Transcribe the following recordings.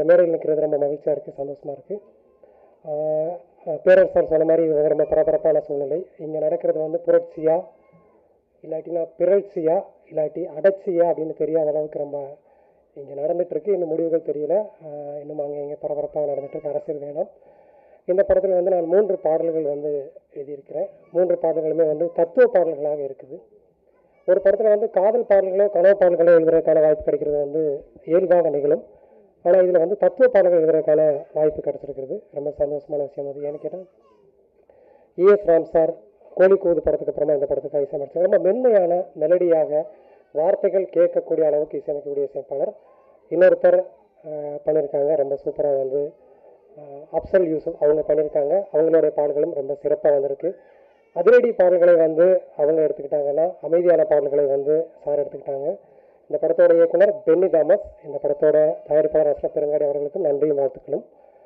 மேடையில் நிற்கிறது ரொம்ப மகிழ்ச்சியாக இருக்குது சந்தோஷமாக இருக்குது பேரரசு சார் சொன்ன மாதிரி இது ரொம்ப பரபரப்பான சூழ்நிலை இங்கே நடக்கிறது வந்து புரட்சியா இல்லாட்டினா பிறழ்ச்சியா இல்லாட்டி அடர்ச்சியா அப்படின்னு தெரியாத அளவுக்கு ரொம்ப இங்கே நடந்துகிட்ருக்கு இன்னும் முடிவுகள் தெரியல ஆஹ் இன்னும் அங்கே இங்கே பரபரப்பாக நடந்துகிட்ருக்கு அரசியல் வேணும் இந்த படத்தில் வந்து நான் மூன்று பாடல்கள் வந்து எழுதியிருக்கிறேன் மூன்று பாடல்களுமே வந்து தத்துவ பாடல்களாக இருக்குது ஒரு படத்தில் வந்து காதல் பாடல்களோ கனவு பாடல்களோ எழுதுறதுக்கான வாய்ப்பு கிடைக்கிறது வந்து இயல்பாக நிகழும் ஆனால் இதில் வந்து தத்துவ பாடல்கள் எழுதுறதுக்கான வாய்ப்பு கிடைச்சிருக்கிறது ரொம்ப சந்தோஷமான விஷயம் அது ஏன்னு கேட்டால் இஎஸ் ராம் சார் கோழிக்கூது படத்துக்கு அப்புறமா இந்த படத்துக்கு இசையமைச்சார் ரொம்ப மென்மையான மெலடியாக வார்த்தைகள் கேட்கக்கூடிய அளவுக்கு இசையமைக்கக்கூடிய இசையமைப்பாளர் இன்னொருத்தர் அஹ், பண்ணியிருக்காங்க ரொம்ப சூப்பராக வந்து அஹ், அப்சல் யூசுப் அவங்க பண்ணியிருக்காங்க அவங்களுடைய பாடல்களும் ரொம்ப சிறப்பாக வந்திருக்கு அதிரடி பாடல்களை வந்து அவங்க எடுத்துக்கிட்டாங்கன்னா அமைதியான பாடல்களை வந்து சார் எடுத்துக்கிட்டாங்க இந்த படத்தோட இயக்குனர் பென்னி தாமஸ் இந்த படத்தோட தயாரிப்பாளர் அஸ்ரப் பெருங்காடி அவர்களுக்கும் நன்றியும் வாழ்த்துக்களும்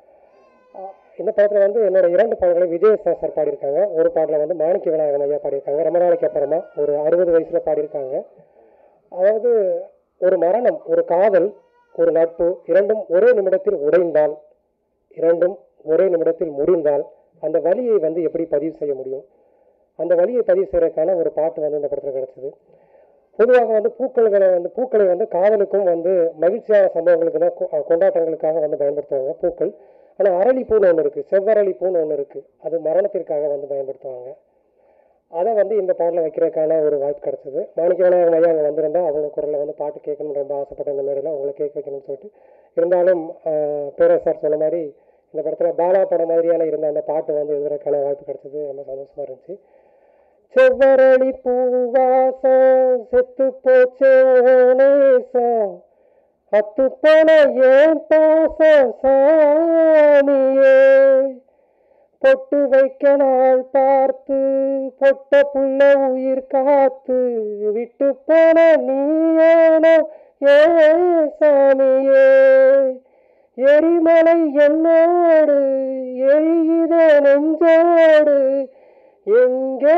ஆஹ் இந்த படத்தில் வந்து என்னோட இரண்டு பாடல்களை விஜய் சார் சார் பாடியிருக்காங்க ஒரு பாடலில் வந்து மாணிக்க விநாயகன் ஐயா பாடியிருக்காங்க ரொம்ப நாளைக்கு அப்புறமா ஒரு அறுபது வயசில் பாடியிருக்காங்க அதாவது ஒரு மரணம் ஒரு காதல் ஒரு நட்பு இரண்டும் ஒரே நிமிடத்தில் உடைந்தால் இரண்டும் ஒரே நிமிடத்தில் முடிந்தால் அந்த வலியை வந்து எப்படி பதிவு செய்ய முடியும் அந்த வலியை பதிவு செய்யறதுக்கான ஒரு பாட்டு வந்து இந்த படத்தில் கிடச்சிது பொதுவாக வந்து பூக்கள்களை வந்து பூக்களை வந்து காதலுக்கும் வந்து மகிழ்ச்சியான சம்பவங்களுக்கு தான் கொ- அஹ் கொண்டாட்டங்களுக்காக வந்து பயன்படுத்துவாங்க பூக்கள் ஆனால் அரளி பூன்னு ஒன்று இருக்குது செவ்வரளி பூன்னு ஒன்று இருக்குது அது மரணத்திற்காக வந்து பயன்படுத்துவாங்க அதை வந்து இந்த பாடலில் வைக்கிறதுக்கான ஒரு வாய்ப்பு கிடச்சிது மாணிக்க விநாயகன் ஐயா அங்கே வந்திருந்தா அவங்க குரலில் வந்து பாட்டு கேட்கணும்னு ரொம்ப ஆசைப்பட்டேன் இந்த மேடையில் அவங்களை கேட்க வைக்கணும்னு சொல்லிட்டு இருந்தாலும் ஆஹ், பேரரசு சார் சொன்ன மாதிரி இந்த படத்தில் பாலா படம் மாதிரியான இருந்த அந்த பாட்டு வந்து எழுதுறதுக்கான வாய்ப்பு கிடச்சிது ரொம்ப சந்தோஷமாக இருந்துச்சு செவ்வரளி பூவாசம் செத்து போச்சே நேசம் அத்து போன ஏன் பாசம் சாமியே பொட்டு வைக்க நாள் பார்த்து பொட்ட புள்ள உயிர் காத்து விட்டு போன நீயேனோ ஏ சாமியே எரிமலை என்னோடு எரியுத நெஞ்சோடு எங்கே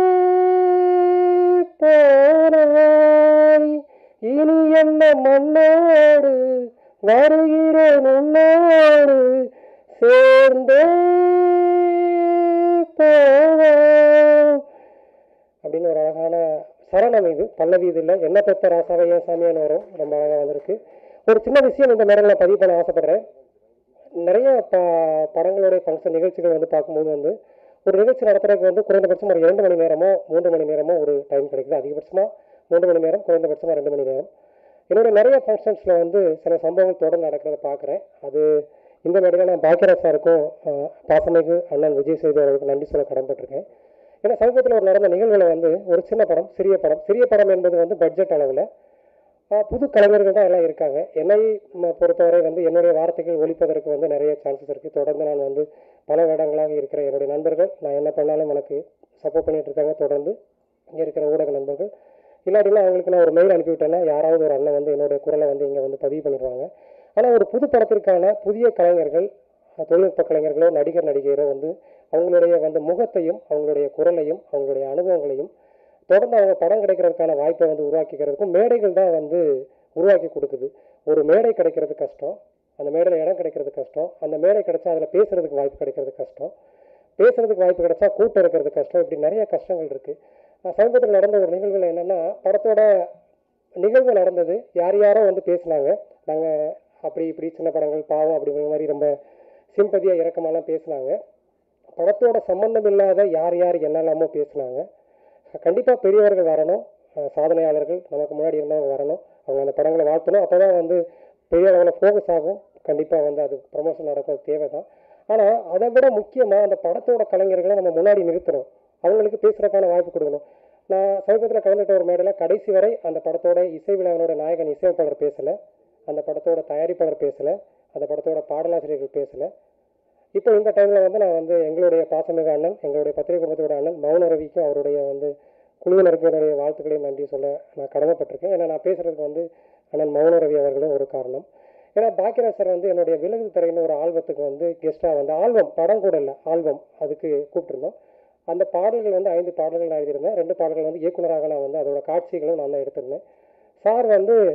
போனாய் இனி என்ன மண்ணோடு வருகிறேன் உன்னோடு சேர்ந்தே போவோம் அப்படின்னு ஒரு அழகான சரணம் இது பல்லவி இது இல்லை என்ன பெத்த ராசாவையா சாமியான்னு வரும் ரொம்ப அழகாக வந்திருக்கு ஒரு சின்ன விஷயம் இந்த மேடம் நான் பதிவு பண்ண ஆசைப்படுறேன் நிறைய ப படங்களுடைய ஃபங்க்ஷன் நிகழ்ச்சிகள் வந்து பார்க்கும்போது வந்து ஒரு நிகழ்ச்சி நடத்துறதுக்கு வந்து குறைந்தபட்சம் ஒரு இரண்டு மணி நேரமோ மூன்று மணி நேரமோ ஒரு டைம் கிடைக்குது அதிகபட்சமாக மூன்று மணி நேரம் குறைந்தபட்சமாக ரெண்டு மணி நேரம் என்னோட நிறைய ஃபங்க்ஷன்ஸில் வந்து சில சம்பவங்கள் தொடர்ந்து நடக்கிறத பார்க்குறேன் அது இந்த மேடையில் நான் பாக்கியராஜ் சாருக்கும் அஹ், பாசமிகு அண்ணன் விஜய் சேது அவர்களுக்கு நன்றி சொல்ல கடன்பட்டிருக்கேன் ஏன்னா சமீபத்தில் ஒரு நடந்த நிகழ்வுல வந்து ஒரு சின்ன படம் சிறிய படம் சிறிய படம் என்பது வந்து பட்ஜெட் அளவில் புது கலைஞர்கள் தான் எல்லாம் இருக்காங்க என்னை ம- பொறுத்தவரை வந்து என்னுடைய வார்த்தைகள் ஒழிப்பதற்கு வந்து நிறைய சான்சஸ் இருக்குது தொடர்ந்து நான் வந்து பல இடங்களாக இருக்கிற என்னுடைய நண்பர்கள் நான் என்ன பண்ணாலும் எனக்கு சப்போர்ட் பண்ணிட்டு இருக்காங்க தொடர்ந்து இங்கே இருக்கிற ஊடக நண்பர்கள் இல்லாட்டினா அவங்களுக்கு நான் ஒரு மெயில் அனுப்பிவிட்டேன்னா யாராவது ஒரு அண்ணன் வந்து என்னுடைய குரலை வந்து இங்கே வந்து பதிவு பண்ணிடுவாங்க ஆனால் ஒரு புது படத்திற்கான புதிய கலைஞர்கள் அஹ், தொழில்நுட்ப கலைஞர்களோ நடிகர் நடிகையரோ வந்து அவங்களுடைய வந்து முகத்தையும் அவங்களுடைய குரலையும் அவங்களுடைய அனுபவங்களையும் தொடர்ந்து அவங்க படம் கிடைக்கிறதுக்கான வாய்ப்பை வந்து உருவாக்கிக்கிறதுக்கும் மேடைகள் தான் வந்து உருவாக்கி கொடுக்குது ஒரு மேடை கிடைக்கிறது கஷ்டம் அந்த மேடையில் இடம் கிடைக்கிறது கஷ்டம் அந்த மேடை கிடைச்சா அதில் பேசுறதுக்கு வாய்ப்பு கிடைக்கிறது கஷ்டம் பேசுறதுக்கு வாய்ப்பு கிடைச்சா கூட்டம் இருக்கிறது கஷ்டம் இப்படி நிறைய கஷ்டங்கள் இருக்குது சமீபத்தில் நடந்த ஒரு நிகழ்வில் என்னென்னா படத்தோட நிகழ்வு நடந்தது யார் யாரோ வந்து பேசினாங்க நாங்கள் அப்படி இப்படி சின்ன படங்கள் பாவம் அப்படிங்கிற மாதிரி ரொம்ப சிம்பதியாக இறக்கமாலாம் பேசினாங்க படத்தோட சம்பந்தம் இல்லாத யார் யார் என்னெல்லாமோ பேசினாங்க கண்டிப்பாக பெரியவர்கள் வரணும் அஹ் சாதனையாளர்கள் நமக்கு முன்னாடி இருந்தவங்க வரணும் அவங்க அந்த படங்களை வாழ்த்தணும் அப்போ தான் வந்து பெரிய அளவில் ஃபோக்கஸ் ஆகும் கண்டிப்பாக வந்து அது ப்ரமோஷன் நடக்கிறது தேவை தான் ஆனால் அதை விட முக்கியமாக அந்த படத்தோட கலைஞர்களை நம்ம முன்னாடி நிறுத்தணும் அவங்களுக்கு பேசுகிறதுக்கான வாய்ப்பு கொடுக்கணும் நான் சமீபத்தில் கலந்துட்ட ஒரு மேடையில் கடைசி வரை அந்த படத்தோட இசை விழாவினோட நாயகன் இசையமைப்பாளர் பேசலை அந்த படத்தோட தயாரிப்பாளர் பேசலை அந்த படத்தோட பாடலாசிரியர்கள் பேசலை இப்போ இந்த டைமில் வந்து நான் வந்து எங்களுடைய பாசமிகு அண்ணன் எங்களுடைய பத்திரிகை குடும்பத்தோட அண்ணன் மௌன ரவிக்கும் அவருடைய வந்து குழுவினருக்கு என்னுடைய வாழ்த்துக்களையும் நன்றி சொல்ல நான் கடமைப்பட்டிருக்கேன் ஏன்னா நான் பேசுகிறதுக்கு வந்து அண்ணன் மௌன ரவி அவர்களும் ஒரு காரணம் ஏன்னா பாக்கியராஜ் சார் வந்து என்னுடைய விலகு திரைன்னு ஒரு ஆல்பத்துக்கு வந்து கெஸ்ட்டாக வந்து ஆல்பம் படம் கூட இல்லை ஆல்பம் அதுக்கு கூப்பிட்டுருந்தோம் அந்த பாடல்கள் வந்து ஐந்து பாடல்கள் நான் எழுதியிருந்தேன் ரெண்டு பாடல்கள் வந்து இயக்குனராக நான் வந்து அதோட காட்சிகளும் நான் தான் எடுத்திருந்தேன் சார் வந்து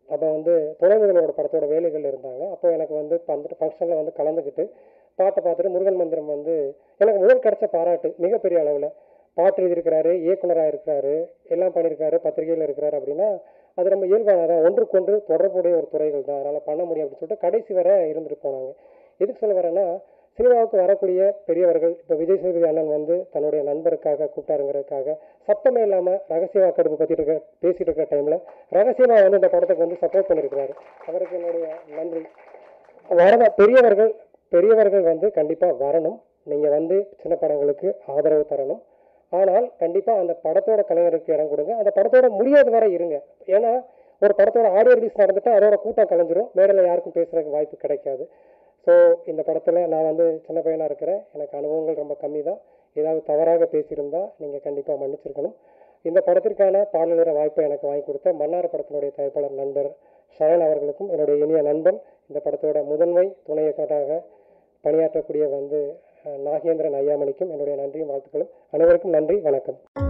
அப்போ வந்து துணை முதல்வரோட படத்தோட வேலைகள் இருந்தாங்க அப்போ எனக்கு வந்து வந்துட்டு ஃபங்க்ஷனில் வந்து கலந்துக்கிட்டு பாட்டை பார்த்துட்டு முருகன் மந்திரம் வந்து எனக்கு முதல் கிடைச்ச பாராட்டு மிகப்பெரிய அளவில் பாட்டு எழுதியிருக்கிறாரு இயக்குனராக இருக்கிறாரு எல்லாம் பண்ணியிருக்காரு பத்திரிகையில் இருக்கிறாரு அப்படின்னா அது நம்ம இயல்பானதான் ஒன்றுக்கொன்று தொடர்புடைய ஒரு துறைகள் தான் அதனால் பண்ண முடியும் அப்படின்னு சொல்லிட்டு கடைசி வரை இருந்துட்டு போனாங்க எதுக்கு சொல்ல வரேன்னா சினிமாவுக்கு வரக்கூடிய பெரியவர்கள் இப்போ விஜய் சேதுபதி அண்ணன் வந்து தன்னுடைய நண்பருக்காக கூப்பிட்டாருங்கிறதுக்காக சத்தமே இல்லாமல் ரகசிய வாக்கெடுப்பு பற்றி இருக்க பேசிட்டு இருக்கிற டைமில் ரகசியமாக வந்து இந்த படத்துக்கு வந்து சப்போர்ட் பண்ணியிருக்கிறாரு அவருக்கு என்னுடைய நன்றி வரத பெரியவர்கள் பெரியவர்கள் வந்து கண்டிப்பாக வரணும் நீங்கள் வந்து சின்ன படங்களுக்கு ஆதரவு தரணும் ஆனால் கண்டிப்பாக அந்த படத்தோட கலைஞருக்கு இடம் கொடுங்க அந்த படத்தோட முடியாது வரை இருங்க ஏன்னா ஒரு படத்தோட ஆடியோ ரிலீஸ் நடந்துட்டு அதோட கூட்டம் கலைஞ்சிரும் மேடையில் யாருக்கும் பேசுறதுக்கு வாய்ப்பு கிடைக்காது ஸோ இந்த படத்தில் நான் வந்து சின்ன பையனாக இருக்கிறேன் எனக்கு அனுபவங்கள் ரொம்ப கம்மி தான் ஏதாவது தவறாக பேசியிருந்தா நீங்கள் கண்டிப்பாக மன்னிச்சிருக்கணும் இந்த படத்திற்கான பாடலுற வாய்ப்பை எனக்கு வாங்கி கொடுத்த மன்னார் படத்தினுடைய தயாரிப்பாளர் நண்பர் ஷரண் அவர்களுக்கும் என்னுடைய இனிய நண்பன் இந்த படத்தோட முதன்மை துணை இயக்குனராக பணியாற்றக்கூடிய வந்து அஹ், நாகேந்திரன் ஐயாமணிக்கும் என்னுடைய நன்றியும் வாழ்த்துக்களும் அனைவருக்கும் நன்றி வணக்கம்